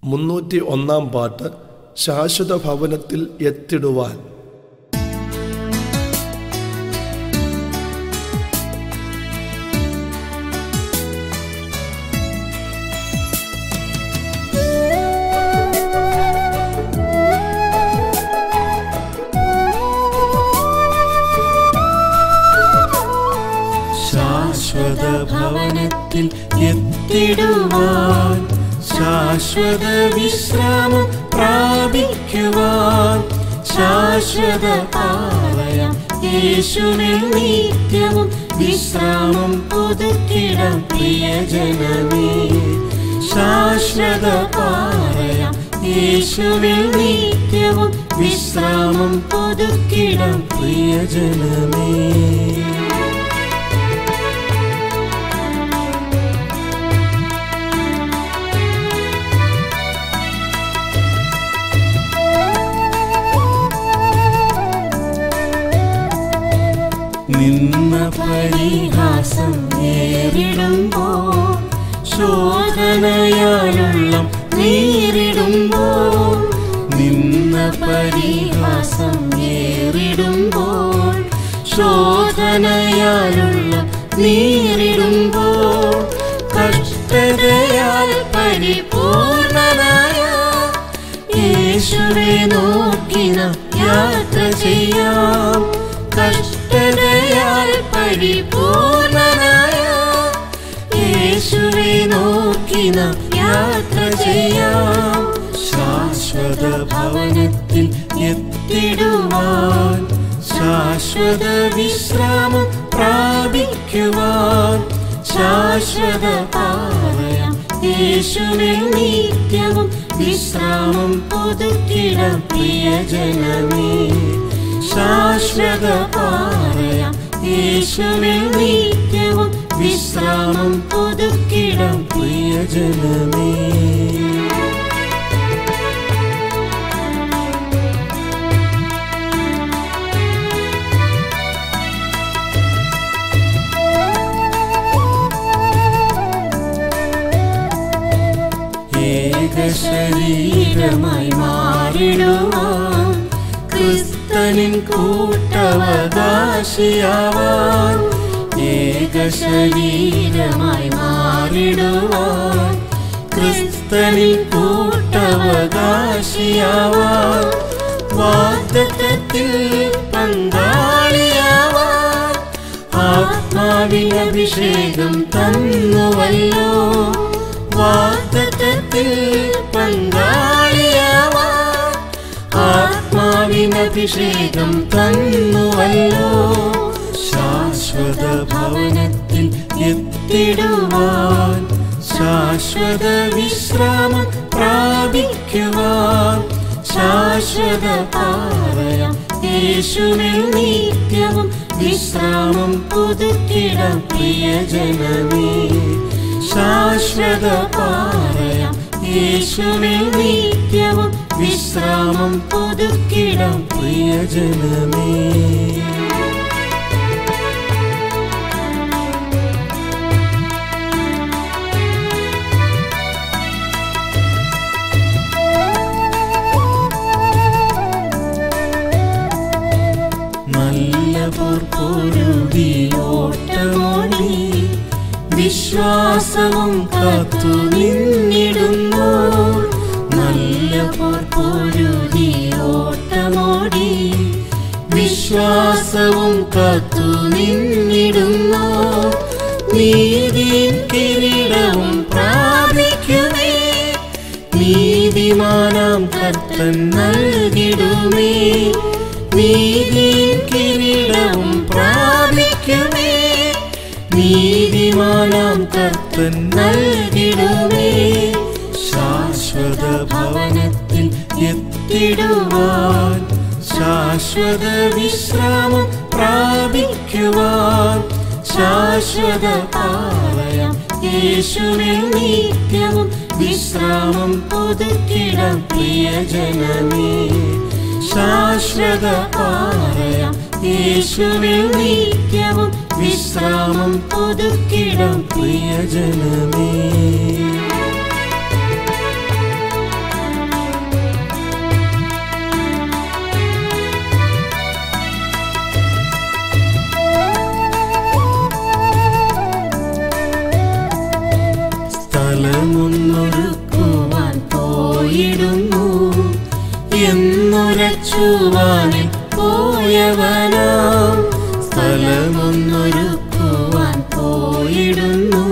മുന്നൂറ്റി ഒന്നാം പാട്ട് ശാശ്വത ഭവനത്തിൽ എത്തിടുവാൻ ശാശ്വത ഭവനത്തിൽ എത്തിടുവാൻ ശാശ്വത വിശ്രാമം പ്രാപിക്കുവാൻ ശാശ്വത പാളയം യേശുവിൽ നിത്യവും വിശ്രാമം പുതുക്കിടം പ്രിയജനമേ ശാശ്വത പാളയം യേശുവിൽ നിത്യവും വിശ്രാമം പുതുക്കിടം പ്രിയജനമേ നിന്ന പരിഹാസം നേരിടുമ്പോ ശോധനയാലുള്ള നേരിടുമ്പോ നിന്ന പരിഹാസം നേരിടുമ്പോൾ ശോധനയാലുള്ള നേരിടുമ്പോൾ കഷ്ടതയാൽ പരിപൂർണനായ യേശുവെ നോക്കിന യാത്ര ചെയ്യാം കഷ്ടതയാൽ പരിപൂർണനായ യേശുവെ നോക്കിന യാത്ര ചെയ്യാം ശാശ്വത ഭവനത്തിൽ എത്തിടുവാൻ ശാശ്വത വിശ്രാമം പ്രാപിക്കുവാൻ ശാശ്വത പാളയം യേശുവിൽ നിത്യവും വിശ്രാമം പുതുക്കിടം പ്രിയജനമേ ശാശ്വത പാളയം യേശുവിൽ നിത്യവും വിശ്രാമം പുതുക്കിടം പ്രിയജനമേ ഏകശരീരമായി മാറിടുവാൻ ക്രിസ്തനിൻ കൂട്ടവകാശിയാവാൻ ഏകശരീരമായി മാറിടുവാൻ ക്രിസ്തനിൽ കൂട്ടവകാശിയാവാൻ വാഗ്ദത്തത്തിൽ പങ്കാളിയാവാൻ ആത്മാവിൽ അഭിഷേകം തന്നുവല്ലോ വാഗ്ദത്തത്തിൽ പങ്കാളിയാവാൻ ആത്മാവിൻ അഭിഷേകം തന്നുവല്ലോ ശാശ്വത ഭവനത്തിൽ എത്തിടുവാൻ ശാശ്വത വിശ്രാമം പ്രാപിക്കുവാൻ ശാശ്വത പാളയം യേശുവിൽ നിത്യവും വിശ്രാമം പുതുക്കിടം പ്രിയജനമേ ശാശ്വത പാളയം യേശുവിൽ നിത്യവും വിശ്രാമം പുതുക്കിടം പ്രിയജനമേ നല്ല പൊറുതി ഓട്ടമോടി വിശ്വാസവും കാത്തു നിന്നിടുന്നു നല്ല പൊറുതി ഓട്ടമോടി വിശ്വാസവും കാത്തു നിന്നിടുന്നു നീതിൻ കിരീടവും പ്രാപിക്കുമേ നീതിമാനാം കർത്തൻ നൽകിടുമേ നീതിൻ കിരീടവും പ്രാപിക്കുമേ നീതിമാനാം കർത്തൻ നൽകിടുമേ ശാശ്വത ഭവനത്തിൽ എത്തിടുവാൻ ശാശ്വത വിശ്രാമം പ്രാപിക്കുവാൻ ശാശ്വത പാളയം യേശുവിൽ നിത്യവും വിശ്രാമം പുതുക്കിടം പ്രിയജനമേ ശാശ്വത പാളയം യേശുവിൽ നിത്യവും വിശ്രാമം പുതുക്കിടം പ്രിയജനമേ പോയിടുന്നു എന്നുരച്ചുവാനിൽ പോയവനാം സ്ഥലമൊന്നൊരുക്കുവാൻ പോയിടുന്നു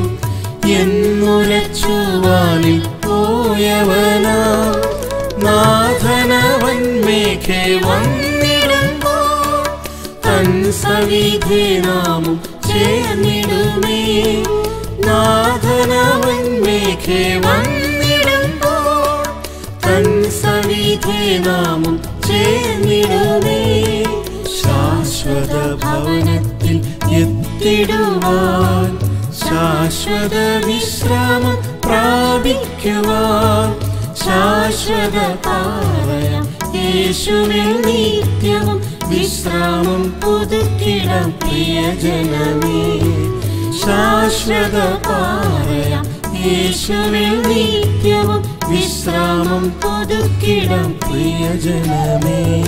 എന്നുരച്ചുവാനിൽ പോയവനാം നാഥനവൻ മേഘെ വന്നിടുമ്പോൾ തൻ സവിധേ നാമും ചേർന്നിടുമേ നാഥനവൻ മേഘെ വന്നിടുമ്പോൾ തൻ സവിധേ നാമും ചേർന്നിടുമേ ശാശ്വത ഭവനത്തിൽ എത്തിടുവാൻ ശാശ്വത വിശ്രാമം പ്രാപിക്കുവാൻ ശാശ്വത പാറയം യേശുവിൽ നിത്യവും വിശ്രാമം പുതുക്കിടം പ്രിയജനമേ ശാശ്വത പാറയം യേശുവിൽ നിത്യവും വിശ്രാമം പുതുക്കിടം പ്രിയജനമേ